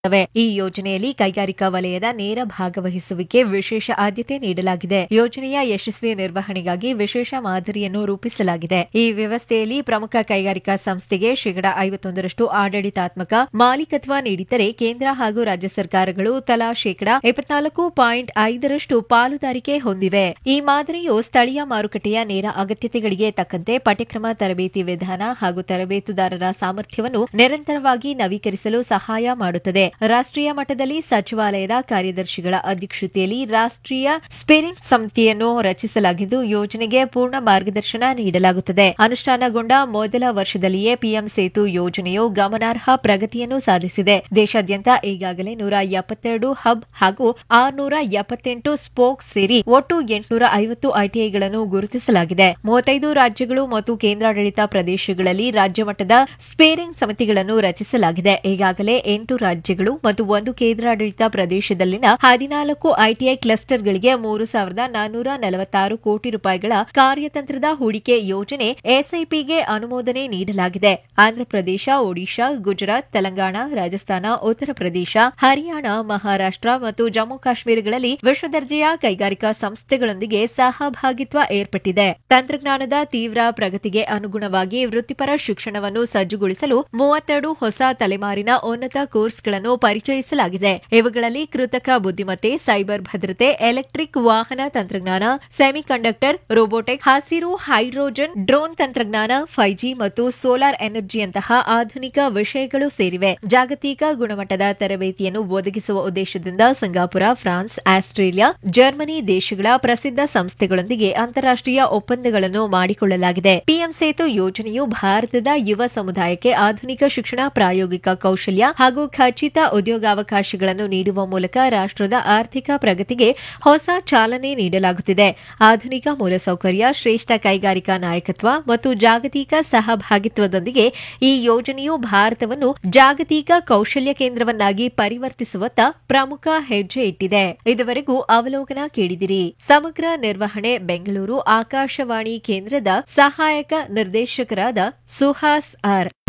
ಈ ಯೋಜನೆಯಲ್ಲಿ ಕೈಗಾರಿಕಾ ವಲಯದ ನೇರ ಭಾಗವಹಿಸುವಿಕೆ ವಿಶೇಷ ಆದ್ಯತೆ ನೀಡಲಾಗಿದೆ ಯೋಜನೆಯ ಯಶಸ್ವಿ ನಿರ್ವಹಣೆಗಾಗಿ ವಿಶೇಷ ಮಾದರಿಯನ್ನು ರೂಪಿಸಲಾಗಿದೆ ಈ ವ್ಯವಸ್ಥೆಯಲ್ಲಿ ಪ್ರಮುಖ ಕೈಗಾರಿಕಾ ಸಂಸ್ಥೆಗೆ ಶೇಕಡಾ ಐವತ್ತೊಂದರಷ್ಟು ಆಡಳಿತಾತ್ಮಕ ಮಾಲೀಕತ್ವ ನೀಡಿದ್ದರೆ ಕೇಂದ್ರ ಹಾಗೂ ರಾಜ್ಯ ಸರ್ಕಾರಗಳು ತಲಾ ಶೇಕಡಾ ಇಪ್ಪತ್ನಾಲ್ಕು ಪಾಯಿಂಟ್ ಐದರಷ್ಟು ಪಾಲುದಾರಿಕೆ ಹೊಂದಿವೆ ಈ ಮಾದರಿಯು ಸ್ಥಳೀಯ ಮಾರುಕಟ್ಟೆಯ ನೇರ ಅಗತ್ಯತೆಗಳಿಗೆ ತಕ್ಕಂತೆ ಪಠ್ಯಕ್ರಮ ತರಬೇತಿ ವಿಧಾನ ಹಾಗೂ ತರಬೇತುದಾರರ ಸಾಮರ್ಥ್ಯವನ್ನು ನಿರಂತರವಾಗಿ ನವೀಕರಿಸಲು ಸಹಾಯ ಮಾಡುತ್ತದೆ ರಾಷ್ಟ್ರೀಯ ಮಟ್ಟದಲ್ಲಿ ಸಚಿವಾಲಯದ ಕಾರ್ಯದರ್ಶಿಗಳ ಅಧ್ಯಕ್ಷತೆಯಲ್ಲಿ ರಾಷ್ಟ್ರೀಯ ಸ್ಪೇರಿಂಗ್ ಸಮಿತಿಯನ್ನು ರಚಿಸಲಾಗಿದ್ದು ಯೋಜನೆಗೆ ಪೂರ್ಣ ಮಾರ್ಗದರ್ಶನ ನೀಡಲಾಗುತ್ತದೆ ಅನುಷ್ಠಾನಗೊಂಡ ಮೊದಲ ವರ್ಷದಲ್ಲಿಯೇ ಪಿಎಂ ಸೇತು ಯೋಜನೆಯು ಗಮನಾರ್ಹ ಪ್ರಗತಿಯನ್ನು ಸಾಧಿಸಿದೆ ದೇಶಾದ್ಯಂತ ಈಗಾಗಲೇ ನೂರ ಎಪ್ಪತ್ತೆರಡು ಹಬ್ ಹಾಗೂ ಆರುನೂರ ಎಪ್ಪತ್ತೆಂಟು ಸ್ಪೋಕ್ ಸೇರಿ ಒಟ್ಟು ಎಂಟುನೂರ ಐವತ್ತು ಐಟಿಐಗಳನ್ನು ಗುರುತಿಸಲಾಗಿದೆ ಮೂವತ್ತೈದು ರಾಜ್ಯಗಳು ಮತ್ತು ಕೇಂದ್ರಾಡಳಿತ ಪ್ರದೇಶಗಳಲ್ಲಿ ರಾಜ್ಯ ಮಟ್ಟದ ಸ್ಪೇರಿಂಗ್ ಸಮಿತಿಗಳನ್ನು ರಚಿಸಲಾಗಿದೆ ಈಗಾಗಲೇ ಎಂಟು ರಾಜ್ಯಗಳು ಮತ್ತು ಒಂದು ಕೇಂದ್ರಾಡಳಿತ ಪ್ರದೇಶದಲ್ಲಿನ ಹದಿನಾಲ್ಕು ಐಟಿಐ ಕ್ಲಸ್ಟರ್ಗಳಿಗೆ ಮೂರು ಸಾವಿರದ ನಾನ್ನೂರ ನಲವತ್ತಾರು ಕೋಟಿ ರೂಪಾಯಿಗಳ ಕಾರ್ಯತಂತ್ರದ ಹೂಡಿಕೆ ಯೋಜನೆ ಎಸ್ಐಪಿಗೆ ಅನುಮೋದನೆ ನೀಡಲಾಗಿದೆ ಆಂಧ್ರಪ್ರದೇಶ ಒಡಿಶಾ ಗುಜರಾತ್ ತೆಲಂಗಾಣ ರಾಜಸ್ಥಾನ ಉತ್ತರ ಪ್ರದೇಶ ಹರಿಯಾಣ ಮಹಾರಾಷ್ಟ್ರ ಮತ್ತು ಜಮ್ಮು ಕಾಶ್ಮೀರಗಳಲ್ಲಿ ವಿಶ್ವದರ್ಜೆಯ ಕೈಗಾರಿಕಾ ಸಂಸ್ಥೆಗಳೊಂದಿಗೆ ಸಹಭಾಗಿತ್ವ ಏರ್ಪಟ್ಟಿದೆ ತಂತ್ರಜ್ಞಾನದ ತೀವ್ರ ಪ್ರಗತಿಗೆ ಅನುಗುಣವಾಗಿ ವೃತ್ತಿಪರ ಶಿಕ್ಷಣವನ್ನು ಸಜ್ಜುಗೊಳಿಸಲು ಮೂವತ್ತೆರಡು ಹೊಸ ತಲೆಮಾರಿನ ಉನ್ನತ ಕೋರ್ಸ್ಗಳನ್ನು ಪರಿಚಯಿಸಲಾಗಿದೆ ಇವುಗಳಲ್ಲಿ ಕೃತಕ ಬುದ್ದಿಮತ್ತೆ ಸೈಬರ್ ಭದ್ರತೆ ಎಲೆಕ್ಟ್ರಿಕ್ ವಾಹನ ತಂತ್ರಜ್ಞಾನ ಸೆಮಿಕಂಡಕ್ಟರ್ ರೋಬೋಟಿಕ್ ಹಸಿರು ಹೈಡ್ರೋಜನ್ ಡ್ರೋನ್ ತಂತ್ರಜ್ಞಾನ ಫೈವ್ ಜಿ ಮತ್ತು ಸೋಲಾರ್ ಎನರ್ಜಿಯಂತಹ ಆಧುನಿಕ ವಿಷಯಗಳು ಸೇರಿವೆ ಜಾಗತಿಕ ಗುಣಮಟ್ಟದ ತರಬೇತಿಯನ್ನು ಒದಗಿಸುವ ಉದ್ದೇಶದಿಂದ ಸಿಂಗಾಪುರ ಫ್ರಾನ್ಸ್ ಆಸ್ಟ್ರೇಲಿಯಾ ಜರ್ಮನಿ ದೇಶಗಳ ಪ್ರಸಿದ್ಧ ಸಂಸ್ಥೆಗಳೊಂದಿಗೆ ಅಂತಾರಾಷ್ಟೀಯ ಒಪ್ಪಂದಗಳನ್ನು ಮಾಡಿಕೊಳ್ಳಲಾಗಿದೆ ಪಿಎಂ ಸೇತು ಯೋಜನೆಯು ಭಾರತದ ಯುವ ಸಮುದಾಯಕ್ಕೆ ಆಧುನಿಕ ಶಿಕ್ಷಣ ಪ್ರಾಯೋಗಿಕ ಕೌಶಲ್ಯ ಹಾಗೂ ಖಚಿತ ಉದ್ಯೋಗಾವಕಾಶಗಳನ್ನು ನೀಡುವ ಮೂಲಕ ರಾಷ್ಟ್ರದ ಆರ್ಥಿಕ ಪ್ರಗತಿಗೆ ಹೊಸ ಚಾಲನೆ ನೀಡಲಾಗುತ್ತಿದೆ ಆಧುನಿಕ ಮೂಲಸೌಕರ್ಯ ಶ್ರೇಷ್ಠ ಕೈಗಾರಿಕಾ ನಾಯಕತ್ವ ಮತ್ತು ಜಾಗತಿಕ ಸಹಭಾಗಿತ್ವದೊಂದಿಗೆ ಈ ಯೋಜನೆಯು ಭಾರತವನ್ನು ಜಾಗತಿಕ ಕೌಶಲ್ಯ ಕೇಂದ್ರವನ್ನಾಗಿ ಪರಿವರ್ತಿಸುವತ್ತ ಪ್ರಮುಖ ಹೆಜ್ಜೆ ಇಟ್ಟಿದೆ ಇದುವರೆಗೂ ಅವಲೋಕನ ಕೇಳಿದಿರಿ ಸಮಗ್ರ ನಿರ್ವಹಣೆ ಬೆಂಗಳೂರು ಆಕಾಶವಾಣಿ ಕೇಂದ್ರದ ಸಹಾಯಕ ನಿರ್ದೇಶಕರಾದ ಸುಹಾಸ್ ಆರ್